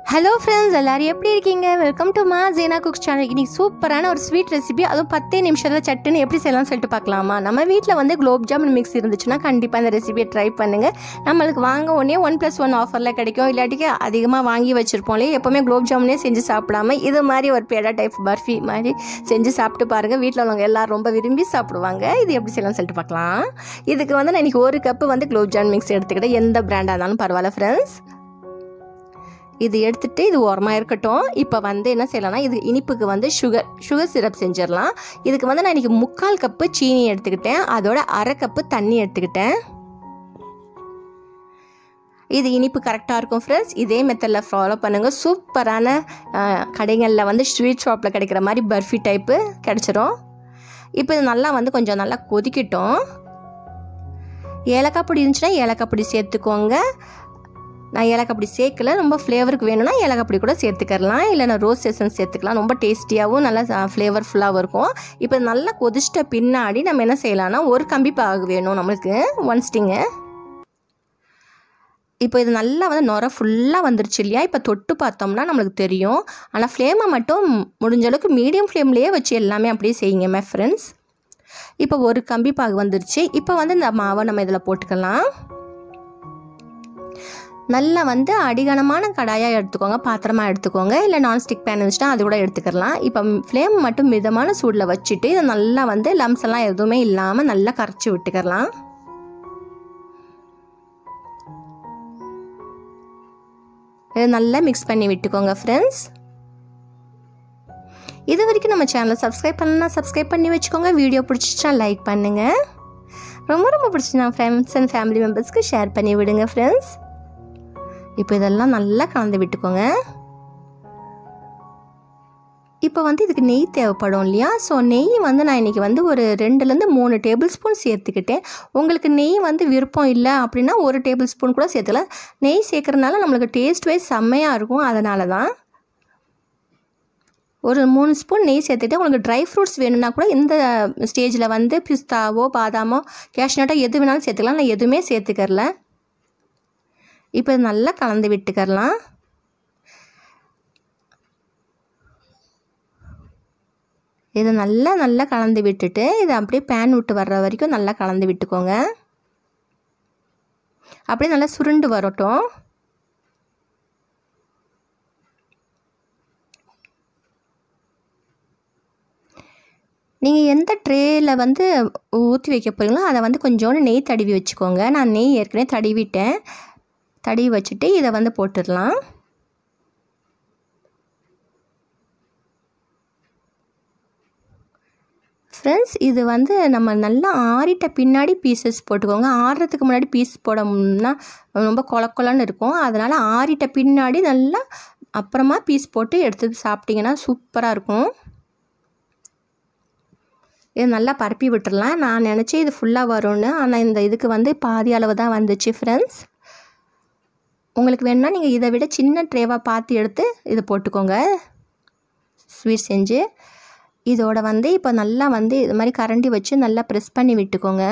hello friends எல்லாரும் எப்படி இருக்கீங்க வெல்கம் டு மா ஜீனா குக்ஸ் சேனல் இன்னைக்கு சூப்பரான ஒரு ஸ்வீட் ரெசிபி அதுவும் பத்தே நிமிஷத்தில் சட்டுன்னு எப்படி செய்யலாம்னு சொல்லிட்டு பார்க்கலாமா நம்ம வீட்டில் வந்து குலோப் ஜாமுன் மிக்ஸ் இருந்துச்சுன்னா கண்டிப்பாக இந்த ரெசிபியை ட்ரை பண்ணுங்கள் நம்மளுக்கு வாங்க உடனே ஒன் ப்ளஸ் ஒன் ஆஃபரில் கிடைக்கும் இல்லாட்டிக்கு அதிகமாக வாங்கி வச்சுருப்போம் இல்லையா எப்போவுமே குலோப் ஜாமுனே செஞ்சு சாப்பிடாம இது மாதிரி ஒரு பேடா டைப் பர்ஃபி மாதிரி செஞ்சு சாப்பிட்டு பாருங்கள் வீட்டில் உள்ளவங்க எல்லாரும் ரொம்ப விரும்பி சாப்பிடுவாங்க இது எப்படி செய்யலாம்னு சொல்லிட்டு பார்க்கலாம் இதுக்கு வந்து நான் இன்றைக்கி ஒரு கப்பு வந்து குலோப் ஜாமுன் மிக்ஸ் எடுத்துக்கிட்டேன் எந்த பிராண்டாக இருந்தாலும் பரவாயில்ல ஃப்ரெண்ட்ஸ் இது எடுத்துட்டு இது ஓரமாக இருக்கட்டும் இப்போ வந்து என்ன செய்யலாம்னா இது இனிப்புக்கு வந்து சுகர் சுகர் சிரப் செஞ்சிடலாம் இதுக்கு வந்து நான் இன்றைக்கி முக்கால் கப்பு சீனி எடுத்துக்கிட்டேன் அதோட அரை கப்பு தண்ணி எடுத்துக்கிட்டேன் இது இனிப்பு கரெக்டாக இருக்கும் ஃப்ரெண்ட்ஸ் இதே மெத்தடில் ஃபாலோ பண்ணுங்கள் சூப்பரான கடைகளில் வந்து ஸ்வீட் ஷாப்பில் கிடைக்கிற மாதிரி பர்ஃபி டைப்பு கிடச்சிரும் இப்போ இது நல்லா வந்து கொஞ்சம் நல்லா கொதிக்கட்டும் ஏலக்காய் பொடி இருந்துச்சுன்னா ஏலக்காய் பொடி சேர்த்துக்கோங்க நான் ஏலக்காய் பொடி சேர்க்கல ரொம்ப ஃப்ளேவருக்கு வேணும்னா ஏலக்காய் பொடி கூட சேர்த்துக்கலாம் இல்லை நான் ரோஸ் எசன்ஸ் சேர்த்துக்கலாம் ரொம்ப டேஸ்டியாகவும் நல்லா ஃப்ளேவர்ஃபுல்லாகவும் இருக்கும் இப்போ நல்லா கொதிச்சிட்ட பின்னாடி நம்ம என்ன செய்யலாம்னா ஒரு கம்பி பாகு வேணும் நம்மளுக்கு ஒன் ஸ்டிங்கு இப்போ இது நல்லா வந்து நுர ஃபுல்லாக வந்துருச்சு இல்லையா இப்போ தொட்டு பார்த்தோம்னா நம்மளுக்கு தெரியும் ஆனால் ஃப்ளேமை மட்டும் முடிஞ்ச அளவுக்கு மீடியம் ஃப்ளேம்லேயே வச்சு எல்லாமே அப்படியே செய்யுங்க மே ஃப்ரெண்ட்ஸ் இப்போ ஒரு கம்பி பாகு வந்துருச்சு இப்போ வந்து இந்த மாவை நம்ம இதில் போட்டுக்கலாம் நல்லா வந்து அடிகனமான கடாயாக எடுத்துக்கோங்க பாத்திரமாக எடுத்துக்கோங்க இல்லை நான்ஸ்டிக் பேன் இருந்துச்சுன்னா அது கூட எடுத்துக்கலாம் இப்போ ஃப்ளேம் மட்டும் மிதமான சூடில் வச்சுட்டு இதை நல்லா வந்து லம்ஸ் எல்லாம் எதுவுமே இல்லாமல் நல்லா கரைச்சி விட்டுக்கலாம் இதை நல்லா மிக்ஸ் பண்ணி விட்டுக்கோங்க ஃப்ரெண்ட்ஸ் இது வரைக்கும் நம்ம சேனலை சப்ஸ்கிரைப் பண்ணலன்னா சப்ஸ்கிரைப் பண்ணி வச்சுக்கோங்க வீடியோ பிடிச்சிச்சா லைக் பண்ணுங்கள் ரொம்ப ரொம்ப பிடிச்சினா ஃப்ரெண்ட்ஸ் அண்ட் ஃபேமிலி மெம்பர்ஸ்க்கு ஷேர் பண்ணி விடுங்க ஃப்ரெண்ட்ஸ் இப்போ இதெல்லாம் நல்லா கலந்து விட்டுக்கோங்க இப்போ வந்து இதுக்கு நெய் தேவைப்படும் இல்லையா ஸோ நெய் வந்து நான் இன்றைக்கி வந்து ஒரு ரெண்டுலேருந்து மூணு டேபிள் ஸ்பூன் சேர்த்துக்கிட்டேன் உங்களுக்கு நெய் வந்து விருப்பம் இல்லை அப்படின்னா ஒரு டேபிள் ஸ்பூன் கூட சேர்த்துக்கலாம் நெய் சேர்க்குறதுனால நம்மளுக்கு டேஸ்ட் வைஸ் செம்மையாக இருக்கும் அதனால தான் ஒரு மூணு ஸ்பூன் நெய் சேர்த்துட்டு உங்களுக்கு ட்ரை ஃப்ரூட்ஸ் வேணும்னா கூட இந்த ஸ்டேஜில் வந்து பிஸ்தாவோ பாதாமோ கேஷ்நட்டோ எது வேணாலும் சேர்த்துக்கலாம் நான் எதுவுமே சேர்த்துக்கறல இப்போ நல்லா கலந்து விட்டுக்கரலாம் இதை நல்லா நல்லா கலந்து விட்டுட்டு இதை அப்படியே பேன் விட்டு வர்ற வரைக்கும் நல்லா கலந்து விட்டுக்கோங்க அப்படியே நல்லா சுருண்டு வரட்டும் நீங்கள் எந்த ட்ரேயில் வந்து ஊற்றி வைக்க போகிறீங்களோ அதை வந்து கொஞ்சோண்டு நெய் தடவி வச்சுக்கோங்க நான் நெய் ஏற்கனவே தடவிட்டேன் தடவி வச்சுட்டு இதை வந்து போட்டுடலாம் ஃப்ரெண்ட்ஸ் இது வந்து நம்ம நல்லா ஆறிட்ட பின்னாடி பீசஸ் போட்டுக்கோங்க ஆறுறதுக்கு முன்னாடி பீஸ் போடணும்னா ரொம்ப கொல கொலன்னு இருக்கும் அதனால் ஆறிட்ட பின்னாடி நல்லா அப்புறமா பீஸ் போட்டு எடுத்து சாப்பிட்டிங்கன்னா சூப்பராக இருக்கும் இது நல்லா பரப்பி விட்டுடலாம் நான் நினச்சேன் இது ஃபுல்லாக வரும்னு ஆனால் இந்த இதுக்கு வந்து பாதி அளவு தான் வந்துச்சு ஃப்ரெண்ட்ஸ் உங்களுக்கு வேணும்னா நீங்கள் இதை விட சின்ன ட்ரேவாக பார்த்து எடுத்து இதை போட்டுக்கோங்க ஸ்வீட் செஞ்சு இதோட வந்து இப்போ நல்லா வந்து இது மாதிரி கரண்டி வச்சு நல்லா ப்ரெஸ் பண்ணி விட்டுக்கோங்க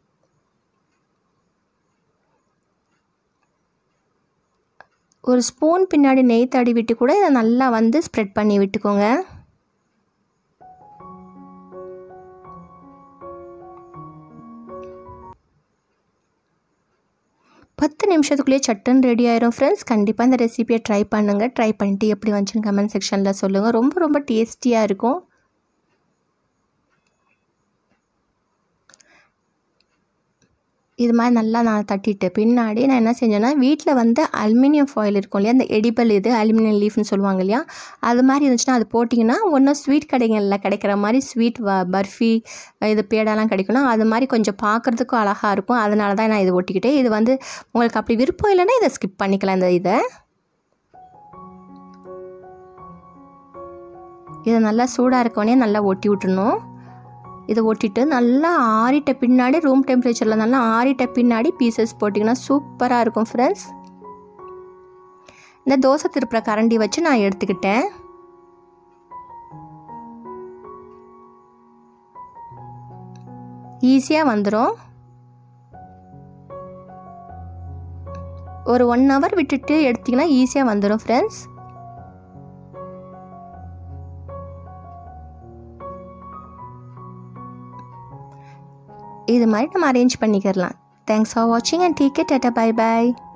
ஒரு ஸ்பூன் பின்னாடி நெய் தடி விட்டு கூட இதை நல்லா வந்து ஸ்ப்ரெட் பண்ணி விட்டுக்கோங்க பத்து நிமிஷத்துக்குள்ளேயே சட்டுன்னு ரெடி ஆயிரும் ஃப்ரெண்ட்ஸ் கண்டிப்பாக இந்த ரெசிபியை ட்ரை பண்ணுங்கள் ட்ரை பண்ணிட்டு எப்படி வந்துச்சுன்னு கமெண்ட் செக்ஷனில் சொல்லுங்கள் ரொம்ப ரொம்ப டேஸ்டியாக இருக்கும் இது மாதிரி நல்லா நான் தட்டிட்டு பின்னாடி நான் என்ன செஞ்சேன்னா வீட்டில் வந்து அலுமினியம் ஃபாயில் இருக்கும் இல்லையா அந்த எடிபிள் இது அலுமினியம் லீஃப்னு சொல்லுவாங்க இல்லையா அது மாதிரி இருந்துச்சுன்னா அது போட்டிங்கன்னா ஒன்றும் ஸ்வீட் கடைகளில் கிடைக்கிற மாதிரி ஸ்வீட் பர்ஃபி இது பேடாலாம் கிடைக்கணும் அது மாதிரி கொஞ்சம் பார்க்குறதுக்கும் அழகாக இருக்கும் அதனால தான் நான் இதை ஒட்டிக்கிட்டேன் இது வந்து உங்களுக்கு அப்படி விருப்பம் இல்லைன்னா இதை ஸ்கிப் பண்ணிக்கலாம் இந்த இதை இதை நல்லா சூடாக இருக்கவனே நல்லா ஒட்டி விட்டுணும் இதை ஒட்டிட்டு நல்லா ஆறிட்ட பின்னாடி ரூம் டெம்பரேச்சரில் நல்லா ஆறிட்ட பின்னாடி பீசஸ் போட்டிங்கன்னா சூப்பராக இருக்கும் ஃப்ரெண்ட்ஸ் இந்த தோசை திருப்புற கரண்டி வச்சு நான் எடுத்துக்கிட்டேன் ஈஸியாக வந்துடும் ஒரு ஒன் ஹவர் விட்டுட்டு எடுத்திங்கன்னா ஈஸியாக வந்துடும் ஃப்ரெண்ட்ஸ் இது மாதிரி நம்ம அரேஞ்ச் பண்ணிக்கிறலாம் தேங்க்ஸ் ஃபார் வாட்சிங் and take it tata bye by